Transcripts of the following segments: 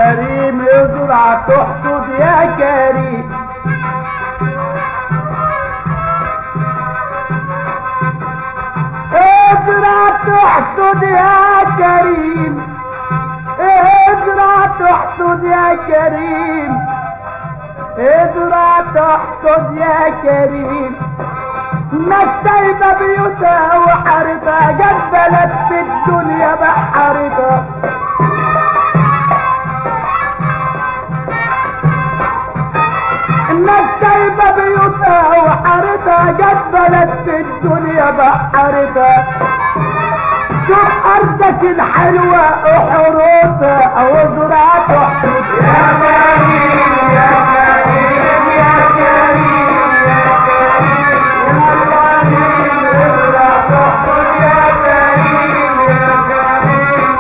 كريم ازرع تحصد يا كريم ازرع تحصد يا كريم ازرع تحصد يا كريم ازرع تحصد يا كريم ناس سايبة بيوتها وحارتها جت بلد في الدنيا بحارتها الناس سايبة بيوتها وحارتها جت بلد في الدنيا بحارتها شوف أرضك الحلوة وحروتها أو زراعة وحروتها يا كريم يا كريم يا كريم يا كريم يا كريم ازرع تحصد يا كريم يا كريم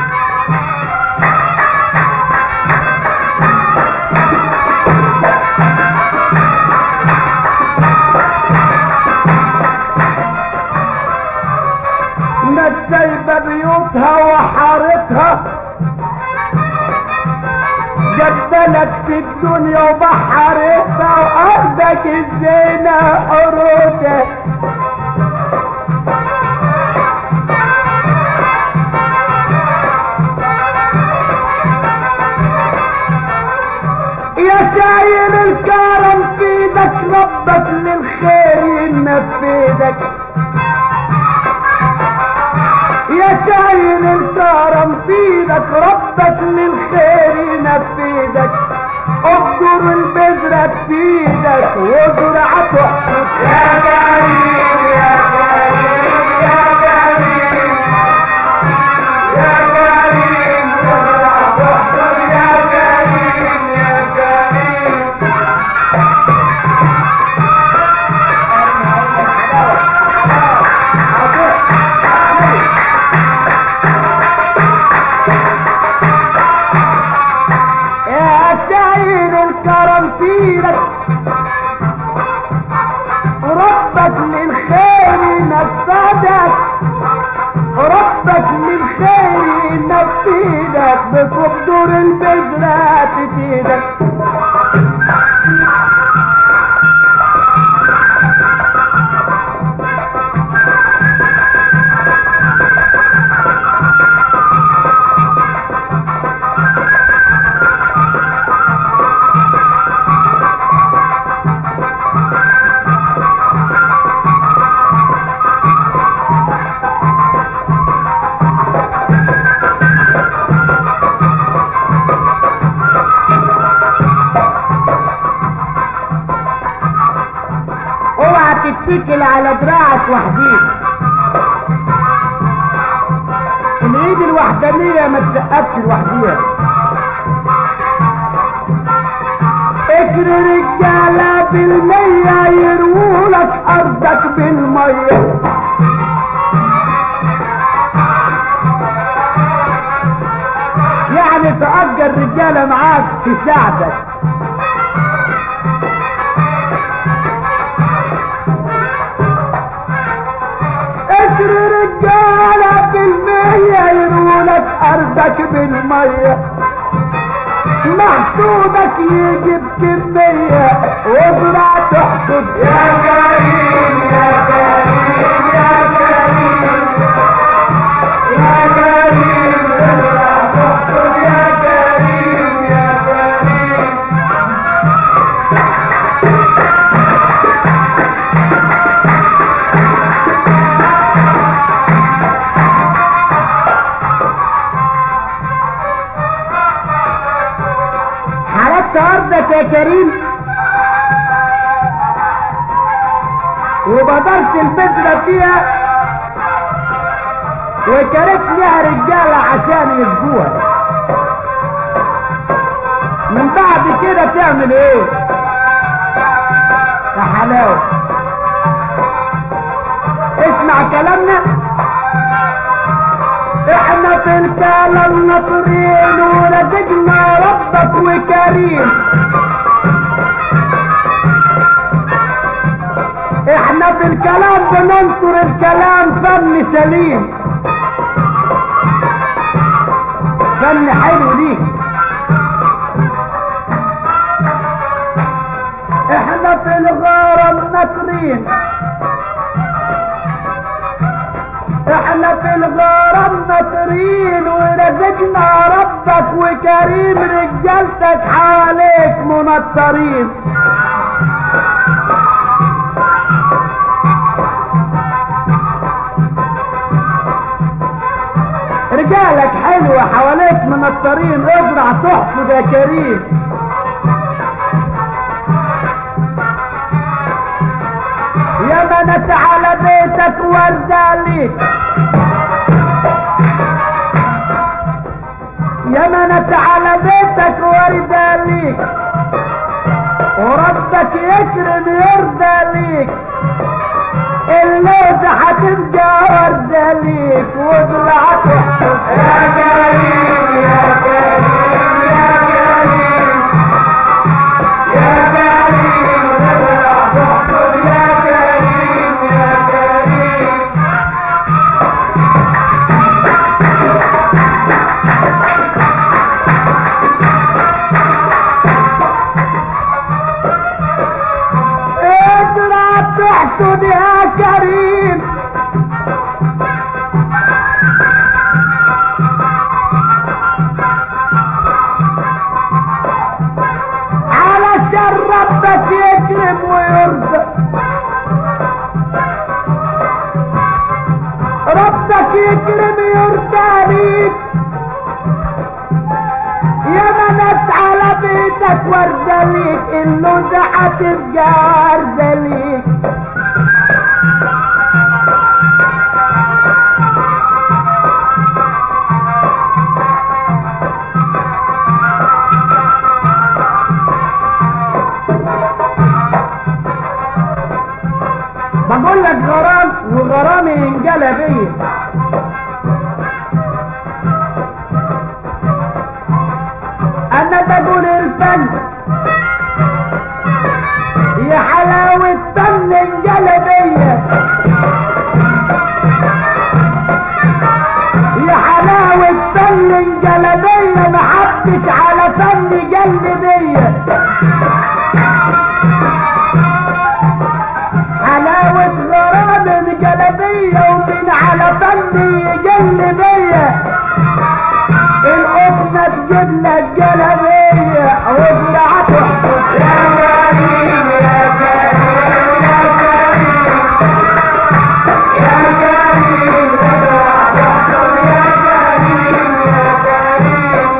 ناس سايبه بيوتها وحارتها جبلت في الدنيا وبحرتها وارضك الزينة حروتها يا شايل الكرم في ايدك ربك للخير ينفذك يا شايل الكرم في ايدك ربك للخير ينفذك ابدر البذرة في ايدك وازرع تحصد يا كريم يا كريم يا كريم يا كريم ازرع تحصد يا كريم يا كريم يا سعيد الكرم فيك ربك للخير نفذك ربك للخير نفذك بتقدر البذرة تفيدك اوعى تتكل على دراعك وحديك الايد الوحدانية ما تسقفش لوحديها اجري رجالة بالمية يروولك ارضك بالمية يعني تأجر رجالة معاك تساعدك اجري رجالة بالمية يرولك ارضك بالمية محسودك يجيب كمية وازرع تحصد يا كريم يا كريم يا كريم يا كريم ازرع تحصد يا كريم يا كريم حركت ارضك يا كريم وبدرت البذرة فيها وكرت لها رجالة عشان يسقوها من بعد كده تعمل ايه يا حلاوة اسمع كلامنا احنا في الكلام ناطرين ورزقنا ربك وكريم احنا في الكلام بننصر الكلام فن سليم فن حلو ليك احنا في الغرام ناطرين احنا في الغرام ناطرين ورزقنا ربك وكريم رجالتك حواليك منطرين رجالك حلوة حواليك منطرين ازرع تحصد يا كريم يا منت على بيتك وردة ليك يا منت على بيتك وردة ليك وربك يكرم يرضى ليك اللوزة هتبقى وردة ليك وازرع تحصد يا كريم يا كريم يا كريم يا كريم ازرع تحصد يا كريم يا كريم ازرع تحصد يا كريم علشان ربك يكرم ويرزق ربك يكرم يرضى ليك يا منت على بيتك وردة ليك اللوزة هتبقى وردة ليك بقول لك غرام وغرامي ينجلى بيا انا بقول الفن يا حلاوة فن انجلى بيا يا حلاوة فن انجلى بيا ما حدش على فن جل بيا حلاوة غرام الجلبية ومن على فني يجل بيا الأمة تجيب لك جلبية وازرع تحصد يا كريم يا كريم يا كريم يا كريم ازرع تحصد يا كريم يا كريم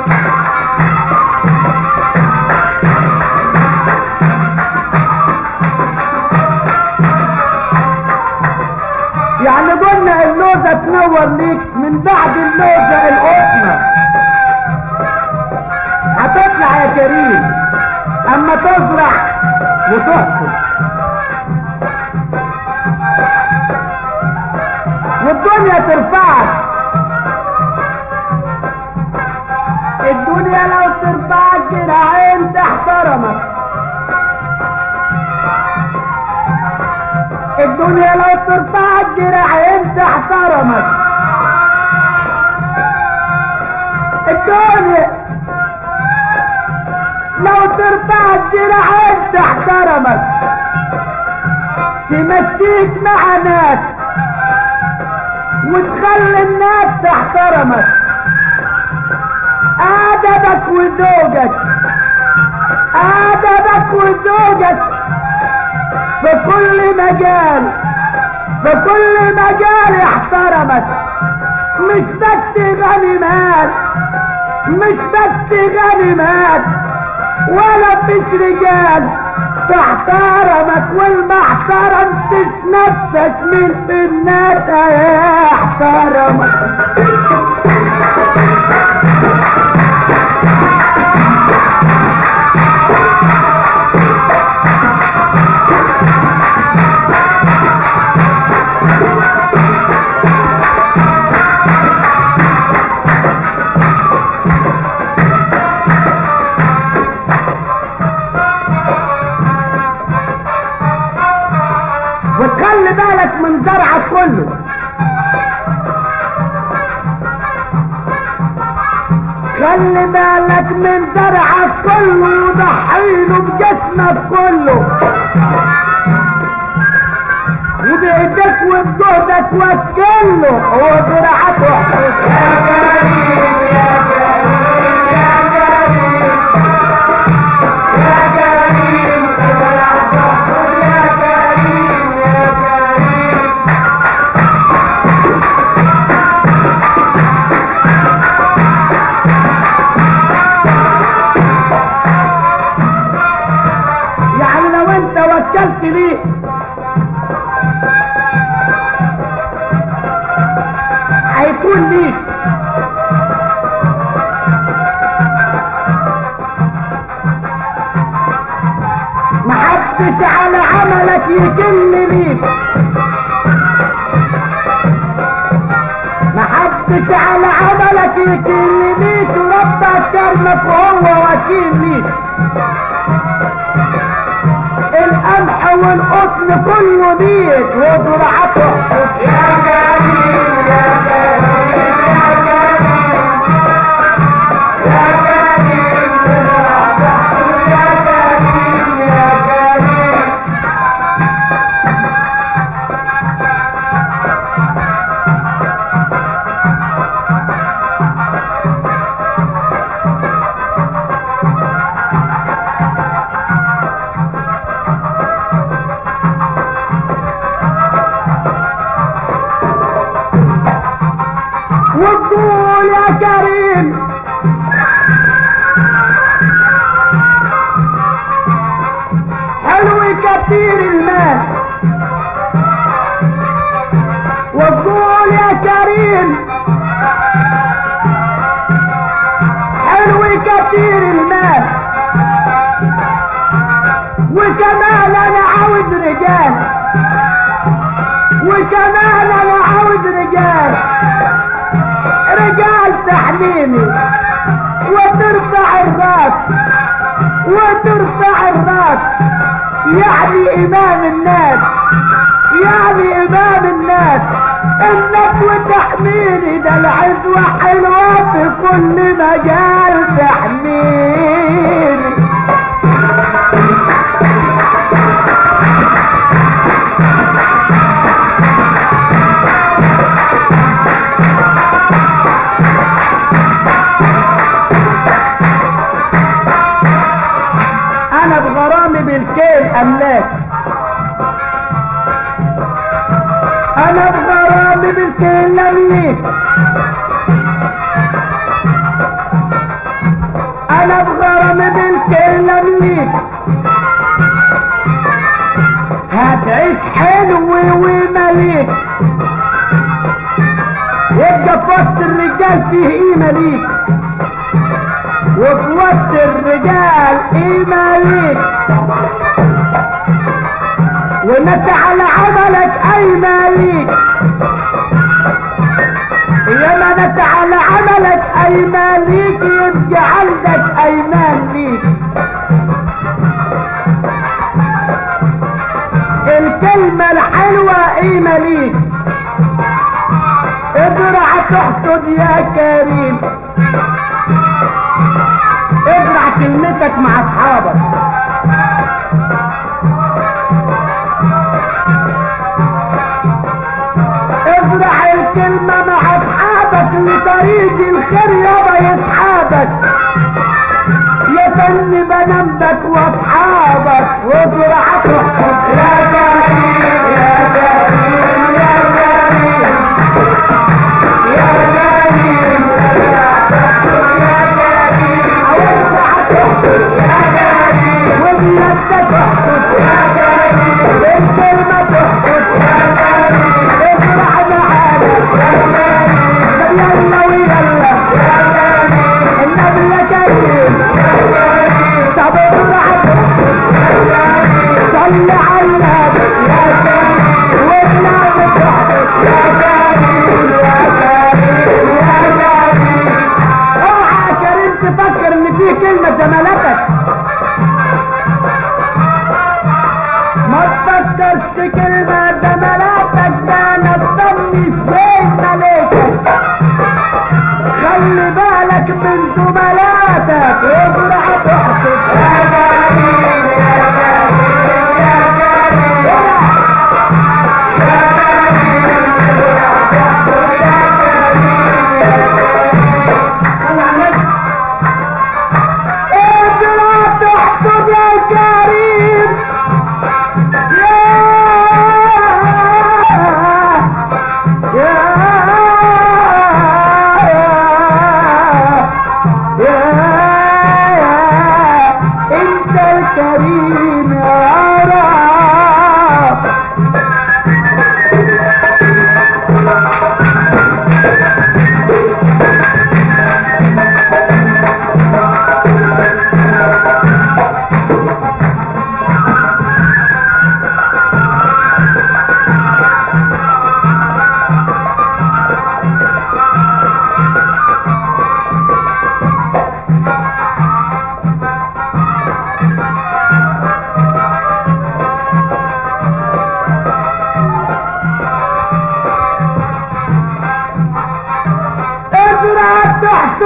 يعني قلنا اللوزة تنور ليك من بعد اللوزة القطنة هتطلع يا كريم اما تزرع وتحصد والدنيا ترفعك الدنيا لو ترفعك جناحين تحترمك الدنيا لو ترفعك جناحين تحترمك الدنيا لو ترفعك جناحين تحترمك تمشيك مع ناس وتخلي الناس تحترمك ادبك وذوقك ادبك وذوقك في كل مجال في كل مجال يحترمك مش بس غني مال مش بس غني مال ولا فيش رجال تحترمك والمحترم تتنفس من في الناس يحترمك وتخلي بالك من زرعك كله خلي بالك من زرعك كله وضحيله بجسمك كله وبجهدك وكله وزرعته يا كريم يا كريم يا كريم يا كريم زرعته يا كريم يا كريم يعني لو انت وكلت ليه هيكون ليك محدش على عملك يكل ليك محدش على عملك يكل ليك وربك كرمك وهو وكيل ليك القمح والقطن كله بيت وزرعته يا كريم يا كريم يا كريم يا كريم زرعته يا كريم يا كريم وتقول يا كريم حلو كتير المال وتقول يا كريم حلو كتير المال وكمان انا عاوز رجال وكمان انا عاوز رجال رجال تحميني وترفع الراس وترفع الراس يعني امام الناس يعني امام الناس انك وتحميني ده العزوة حلوة في كل مجال تحميني انا بغرامي بالكيل املاك انا بغرامي بالكيل امليك انا بغرامي بالكيل امليك هتعيش حلو ومليك يبقى في وسط الرجال فيه قيمة ليك وفي وسط الرجال قيمة ليك وانت على عملك قايمة ليك يا ما انت على عملك قايمة ليك يبقى عندك ايمان ليك الكلمة الحلوة قيمة ليك ازرع تحصد يا كريم ازرع كلمتك مع اصحابك ازرع الكلمة مع اصحابك لطريق الخير يابا يصحابك يا فن بنمبك واصحابك وازرع تحصد يا كريم يا كريم يا كريم يا كريم يا كريم اوسع تحصد يا كريم وبيدك تحصد يا كريم بالكلمة تحصد يا كريم ازرع معانا يا كريم طب يلا ويلا يا كريم النبي يا كريم طب ازرع تحصد يا كريم صل على النبي يا كريم والنبي تحصد يا كريم يا كريم يا كريم اوعى يا كريم تفكر ان في كلمة جمالتك ما تفكرش في كلمة جمالاتك ده انا بطني ازاي ملاكك خلي بالك من زملاتك ازرع تحصد يا كريم يا كريم يا كريم يا كريم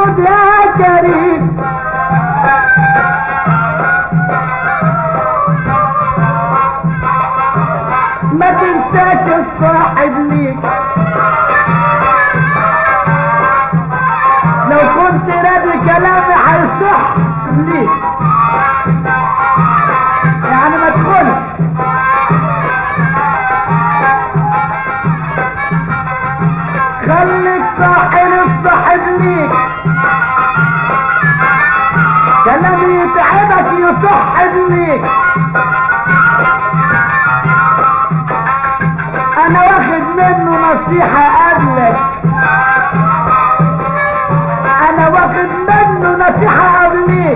خد يا كريم ما تنساش الصاحب ليك لو كنت راضي كلامي هيصح ليك يعني ما تخونش خليك صاحب الصاحب ليك كلامي يتعبك يصحب ليك انا واخد منه نصيحة قبلك انا واخد منه نصيحة قبليك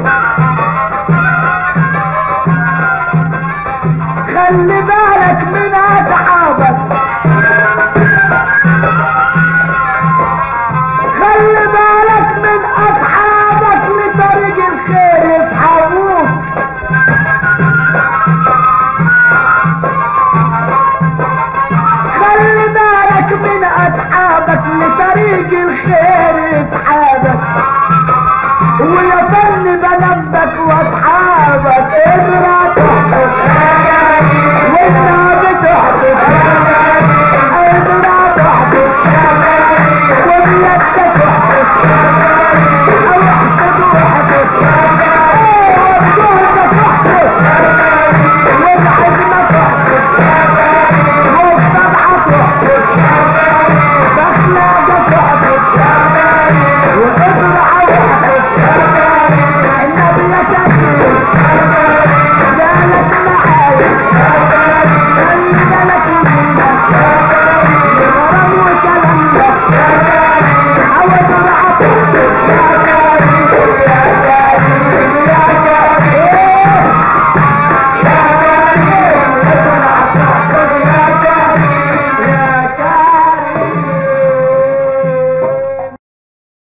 خلي بالك من اصحابك